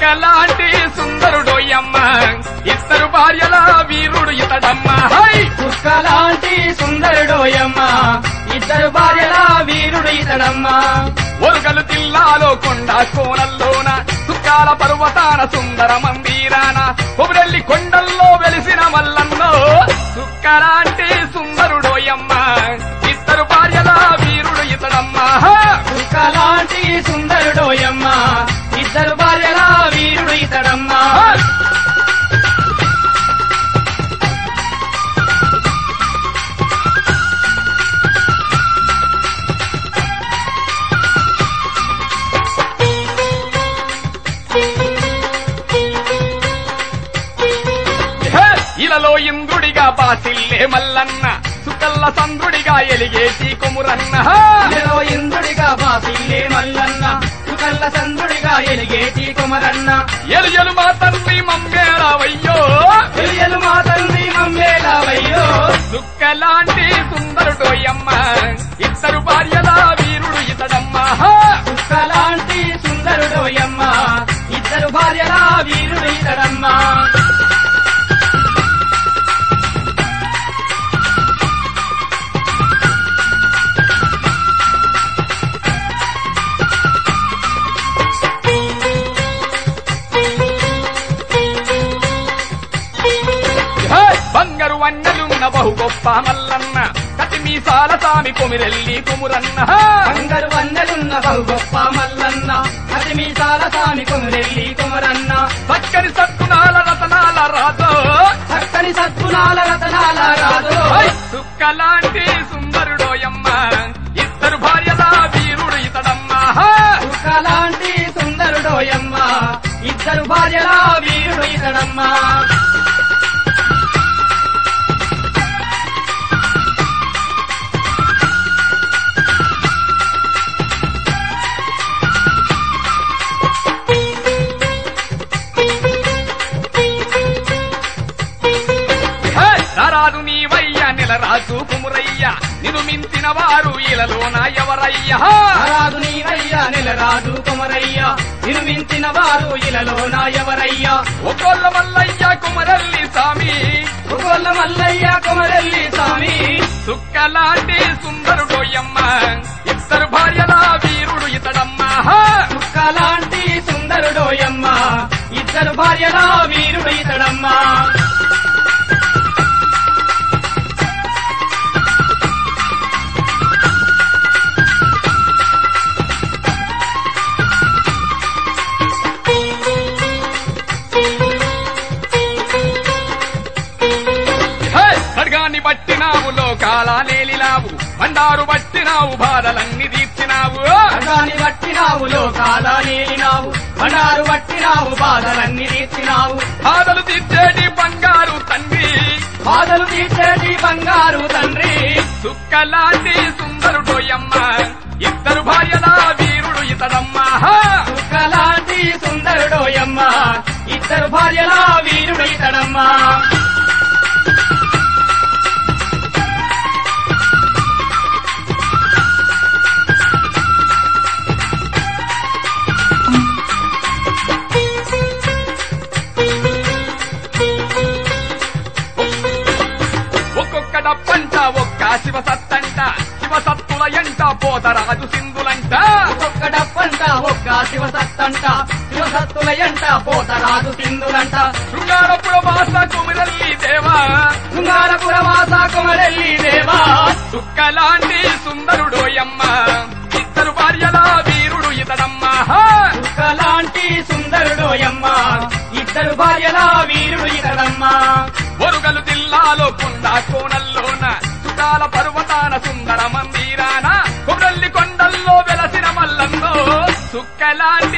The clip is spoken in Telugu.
చుక్కలాంటి సుందరుడోయమ్మ ఇద్దరు భార్యల వీరుడు ఇతడమ్మ హై కుక్కలాంటి సుందరుడోయమ్మ ఇద్దరు భార్యల వీరుడు ఇతడమ్మ ఒరుగలు జిల్లాలో కొండ కోనల్లోన చుక్కాల పర్వతాన సుందర మందిరాన కొబరెల్లి కొండల్లో వెలిసిన మల్లన్నో చుక్కలాంటి సుందరుడోయమ్మ ఇద్దరు భార్యల వీరుడు ఇతడమ్మ కుక్కలాంటి సుందరుడోయమ్మ ఇద్దరు భార్యల వీరుడు ఇతడమ్మ హే! ఇలలో ఇంద్రుడిగా బాసిల్లే మల్లన్న సుకల్ల సంద్రుడిగా ఎలిగేసి కొమురన్న హా! ఇలలో ఇంద్రుడిగా బాసిల్లే మల్లన్న సుకల్ల చంద్రుడిగా ఎలిగేటి కుమరన్న ఎలు ఎలు మా తండ్రి మమ్మేరావయ్యో తెలియలు మా తండ్రి మమ్మేలావయ్యో దుక్కలాంటి సుందరుడోయమ్మ ఇద్దరు భార్యల వీరుడు ఇతడమ్మ హా! కుక్కలాంటి సుందరుడోయమ్మ ఇద్దరు భార్యల వీరుడు ఇతడమ్మ హే! బంగారు వన్నెలున్న బహు గొప్ప మల్లన్న కటి మీసాల సామి కొమిరెల్లి కుమురన్న హా! అందరు వందలున్న బహు గొప్ప మల్లన్న అతి మీసాల సామి కొమరెల్లి కుమరన్న చక్కని సత్తునాల రతనాల రాజో చక్కని సత్పునాల రతనాల రాజు హై! దుక్కలాంటి సుందరుడోయమ్మ ఇద్దరు భార్యల వీరుడు ఇతడమ్మ హా! కుక్కలాంటి సుందరుడోయమ్మ ఇద్దరు భార్యల వీరుడు ఇతడమ్మ హే! నరాదు నీవయ్య నెలరాజు కుమురయ్య నిన్ను మించిన వారు ఇలలోన ఎవరయ్య హా! రాదు నీవయ్య నెలరాజు కుమరయ్య నిర్మించిన వారు ఇలలో నా ఎవరయ్య ఒక్కొల్ల మల్లయ్య కుమరల్లి స్వామి ఒగోళ్ళ మల్లయ్య కుమరెల్లి స్వామి సుక్కలాంటి సుందరుడోయమ్మ ఇద్దరు భార్యల వీరుడు ఇతడమ్మ హా! కుక్కలాంటి సుందరుడోయమ్మ ఇద్దరు భార్యల వీరుడు ఇతడమ్మ హే! ఖడ్గాన్ని పట్టినావు లోకాల నేలినావు బండారు పట్టినావు బాధలన్నీ తీర్చినావు అగాని పట్టినావు లోకాల నేలినావు బండారు పట్టినావు బాధలన్నీ తీర్చినావు బాధలు తీర్చేటి బంగారు తండ్రి బాధలు తీర్చేటి బంగారు తండ్రి సుక్కలాంటి సుందరుడోయమ్మ ఇద్దరు భార్యల వీరుడు ఇతడమ్మ హా! కుక్కలాంటి సుందరుడోయమ్మ ఇద్దరు భార్యల వీరుడు ఇతడమ్మ ఒక్కొక్క డప్పంట ఒక్క శివ సత్తంట శివ సత్తుల ఎంట పోతరాజు సింధులంట ఒక్కొక్క డప్పంట ఒక్క శివసత్తంట శివసత్తుల ఎంట పోతరాజు సింధులంట శృంగారపుర వాస కుమిరల్లి దేవా శృంగారపుర వాస కుమరెల్లి దేవా చుక్కలాంటి సుందరుడోయమ్మ ఇద్దరు భార్యల వీరుడు ఇతడమ్మ హా! కుక్కలాంటి సుందరుడోయమ్మ ఇద్దరు భార్యల వీరుడు ఇతడమ్మ ఒరుగలు జిల్లాలో కొండ కోనల్లోన చుటాల పర్వతాన సుందర మందిరాన కొమరల్లి కొండల్లో వెలసిన మల్లన్నో చుక్కలాంటి